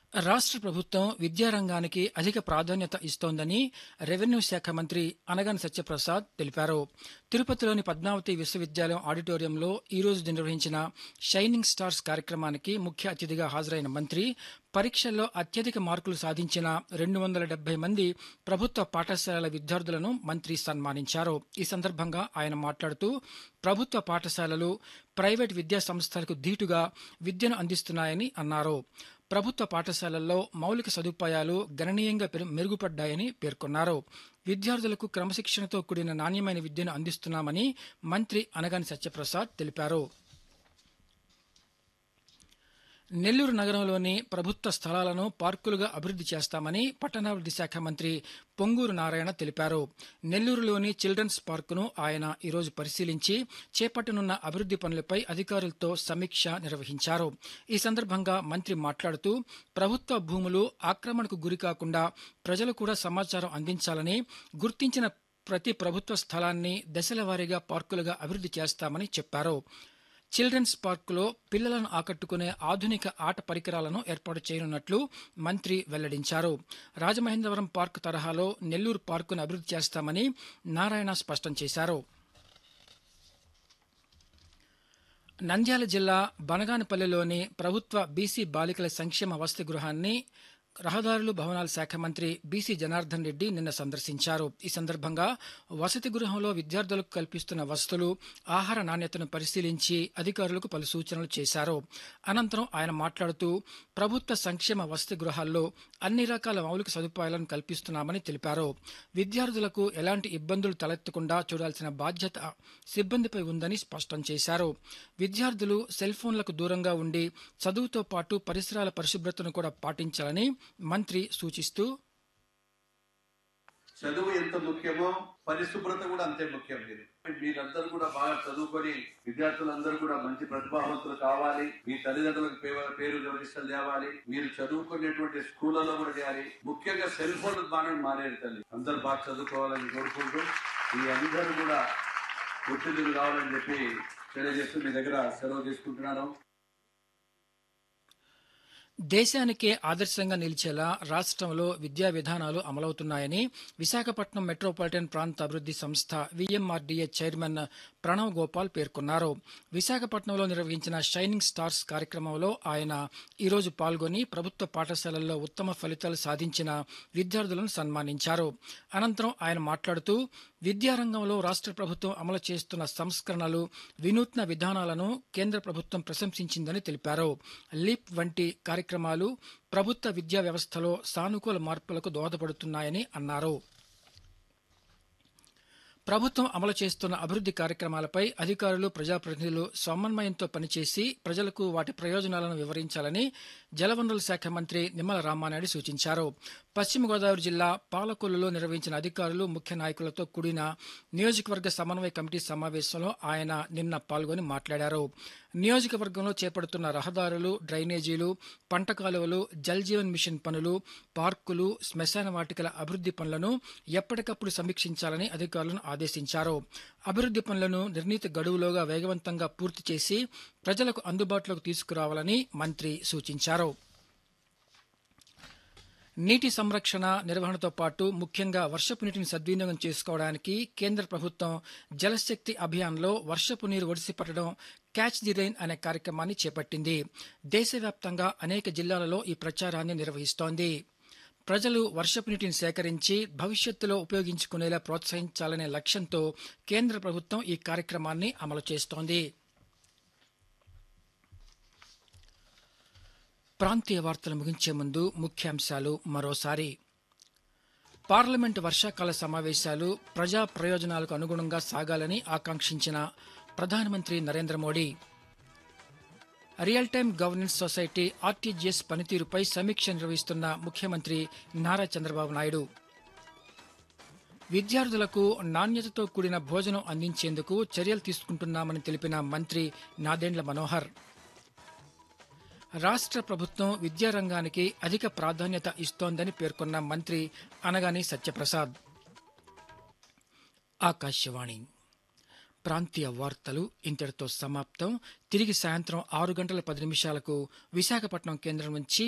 రాష్ట్ర ప్రభుత్వం విద్యారంగానికి అధిక ప్రాధాన్యత ఇస్తోందని రెవెన్యూ శాఖ మంత్రి అనగాని సత్యప్రసాద్ తెలిపారు తిరుపతిలోని పద్మావతి విశ్వవిద్యాలయం ఆడిటోరియంలో ఈ రోజు నిర్వహించిన షైనింగ్ స్టార్స్ కార్యక్రమానికి ముఖ్య అతిథిగా హాజరైన మంత్రి పరీక్షల్లో అత్యధిక మార్కులు సాధించిన రెండు వందల డెబ్బై మంది ప్రభుత్వ పాఠశాలల విద్యార్థులను మంత్రి సన్మానించారు ఈ సందర్భంగా ఆయన మాట్లాడుతూ ప్రభుత్వ పాఠశాలలు ప్రైవేట్ విద్యా సంస్థలకు ధీటుగా విద్యను అందిస్తున్నాయని అన్నారు ప్రభుత్వ పాఠశాలల్లో మౌలిక సదుపాయాలు గణనీయంగా పెరు- మెరుగుపడ్డాయని పేర్కొన్నారు విద్యార్థులకు క్రమశిక్షణతో కూడిన నాణ్యమైన విద్యను అందిస్తున్నామని మంత్రి అనగాని సత్యప్రసాద్ తెలిపారు నెల్లూరు నగరంలోని ప్రభుత్వ స్థలాలను పార్కులుగా అభివృద్ధి చేస్తామని పట్టణాభివృద్ధి శాఖ మంత్రి పొంగూరు నారాయణ తెలిపారు నెల్లూరులోని చిల్డ్రన్స్ పార్కును ఆయన ఈరోజు పరిశీలించి చేపట్టనున్న అభివృద్ధి పనులపై అధికారులతో సమీక్ష నిర్వహించారు ఈ సందర్భంగా మంత్రి మాట్లాడుతూ ప్రభుత్వ భూములు ఆక్రమణకు గురి కాకుండా ప్రజలు కూడా సమాచారం అందించాలని గుర్తించిన ప్రతి ప్రభుత్వ స్థలాన్ని దశల వారీగా పార్కులుగా అభివృద్ధి చేస్తామని చెప్పారు చిల్డ్రన్స్ పార్కులో పిల్లలను ఆకట్టుకునే ఆధునిక ఆట పరికరాలను ఏర్పాటు చేయనున్నట్లు మంత్రి వెల్లడించారు రాజమహేంద్రవరం పార్కు తరహాలో నెల్లూరు పార్కును అభివృద్ధి చేస్తామని నారాయణ స్పష్టం చేశారు నంద్యాల జిల్లా బనగానపల్లిలోని ప్రభుత్వ బీసీ బాలికల సంక్షేమ వసతి గృహాన్ని రహదారులు భవనాల శాఖ మంత్రి బీసీ జనార్దన్ రెడ్డి నిన్న సందర్శించారు ఈ సందర్భంగా వసతి గృహంలో విద్యార్థులకు కల్పిస్తున్న వసతులు ఆహార నాణ్యతను పరిశీలించి అధికారులకు పలు సూచనలు చేశారు అనంతరం ఆయన మాట్లాడుతూ ప్రభుత్వ సంక్షేమ వసతి గృహాల్లో అన్ని రకాల మౌలిక సదుపాయాలను కల్పిస్తున్నామని తెలిపారు విద్యార్థులకు ఎలాంటి ఇబ్బందులు తలెత్తకుండా చూడాల్సిన బాధ్యత సిబ్బందిపై ఉందని స్పష్టం చేశారు విద్యార్థులు సెల్ ఫోన్లకు దూరంగా ఉండి చదువుతో పాటు పరిసరాల పరిశుభ్రతను కూడా పాటించాలని మంత్రి సూచిస్తూ చదువు ఎంత ముఖ్యమో పరిశుభ్రత కూడా అంతే ముఖ్యం మీరు మీరందరూ కూడా బాగా చదువుకొని విద్యార్థులందరూ కూడా మంచి ప్రతిభావంతులు కావాలి మీ తల్లిదండ్రులకు పేరు పేరు ప్రతిష్టలు తేవాలి మీరు చదువుకునేటువంటి స్కూళ్ళలో కూడా చేయాలి ముఖ్యంగా సెల్ ఫోన్ బాగా మానేది తల్లి అందరూ బాగా చదువుకోవాలని కోరుకుంటూ మీ అందరూ కూడా ఒత్తిడిలు కావాలని చెప్పి తెలియజేస్తూ మీ దగ్గర సెలవు తీసుకుంటున్నాను దేశానికే ఆదర్శంగా నిలిచేలా రాష్ట్రంలో విద్యా విధానాలు అమలవుతున్నాయని విశాఖపట్నం మెట్రోపాలిటన్ ప్రాంత అభివృద్ధి సంస్థ విఎంఆర్డీఏ చైర్మన్ ప్రణవ్ గోపాల్ పేర్కొన్నారు విశాఖపట్నంలో నిర్వహించిన షైనింగ్ స్టార్స్ కార్యక్రమంలో ఆయన ఈరోజు పాల్గొని ప్రభుత్వ పాఠశాలల్లో ఉత్తమ ఫలితాలు సాధించిన విద్యార్థులను సన్మానించారు అనంతరం ఆయన మాట్లాడుతూ విద్యారంగంలో రాష్ట్ర ప్రభుత్వం అమలు చేస్తున్న సంస్కరణలు వినూత్న విధానాలను కేంద్ర ప్రభుత్వం ప్రశంసించిందని తెలిపారు లీప్ వంటి కార్యక్రమాలు ప్రభుత్వ విద్యా వ్యవస్థలో సానుకూల మార్పులకు దోహదపడుతున్నాయని అన్నారు ప్రభుత్వం అమలు చేస్తున్న అభివృద్ధి కార్యక్రమాలపై అధికారులు ప్రజాప్రతినిధులు సమన్వయంతో పనిచేసి ప్రజలకు వాటి ప్రయోజనాలను వివరించాలని జలవనరుల శాఖ మంత్రి నిమ్మల రామానాయుడు సూచించారు పశ్చిమ గోదావరి జిల్లా పాలకొల్లులో నిర్వహించిన అధికారులు ముఖ్య నాయకులతో కూడిన నియోజకవర్గ సమన్వయ కమిటీ సమావేశంలో ఆయన నిన్న పాల్గొని మాట్లాడారు నియోజకవర్గంలో చేపడుతున్న రహదారులు డ్రైనేజీలు పంట కాలువలు జల్ జీవన్ మిషన్ పనులు పార్కులు శ్మశాన వాటికల అభివృద్ధి పనులను ఎప్పటికప్పుడు సమీక్షించాలని అధికారులను ఆదేశించారు అభివృద్ధి పనులను నిర్ణీత గడువులోగా వేగవంతంగా పూర్తి చేసి ప్రజలకు అందుబాటులోకి తీసుకురావాలని మంత్రి సూచించారు నీటి సంరక్షణ నిర్వహణతో పాటు ముఖ్యంగా వర్షపు నీటిని సద్వినియోగం చేసుకోవడానికి కేంద్ర ప్రభుత్వం జలశక్తి అభియాన్లో వర్షపు నీరు ఒడిసి పట్టడం క్యాచ్ ది రైన్ అనే కార్యక్రమాన్ని చేపట్టింది దేశవ్యాప్తంగా అనేక జిల్లాలలో ఈ ప్రచారాన్ని నిర్వహిస్తోంది ప్రజలు వర్షపు నీటిని సేకరించి భవిష్యత్తులో ఉపయోగించుకునేలా ప్రోత్సహించాలనే లక్ష్యంతో కేంద్ర ప్రభుత్వం ఈ కార్యక్రమాన్ని అమలు చేస్తోంది ప్రాంతీయ వార్తలు ముగించే ముందు ముఖ్యాంశాలు మరోసారి పార్లమెంటు వర్షాకాల సమావేశాలు ప్రజా ప్రయోజనాలకు అనుగుణంగా సాగాలని ఆకాంక్షించిన ప్రధానమంత్రి Narendra Modi real time governance society RTGS పనితీరుపై సమీక్ష నిర్వహిస్తున్న ముఖ్యమంత్రి నారా చంద్రబాబు నాయుడు విద్యార్థులకు నాణ్యతతో కూడిన భోజనం అందించేందుకు చర్యలు తీసుకుంటున్నామని తెలిపిన మంత్రి నాదెండ్ల మనోహర్ రాష్ట్ర ప్రభుత్వం విద్యారంగానికి అధిక ప్రాధాన్యత ఇస్తోందని పేర్కొన్న మంత్రి అనగాని సత్యప్రసాద్ ఆకాశవాణి ప్రాంతీయ వార్తలు ఇంతటితో సమాప్తం తిరిగి సాయంత్రం ఆరు గంటల పది నిమిషాలకు విశాఖపట్నం కేంద్రం నుంచి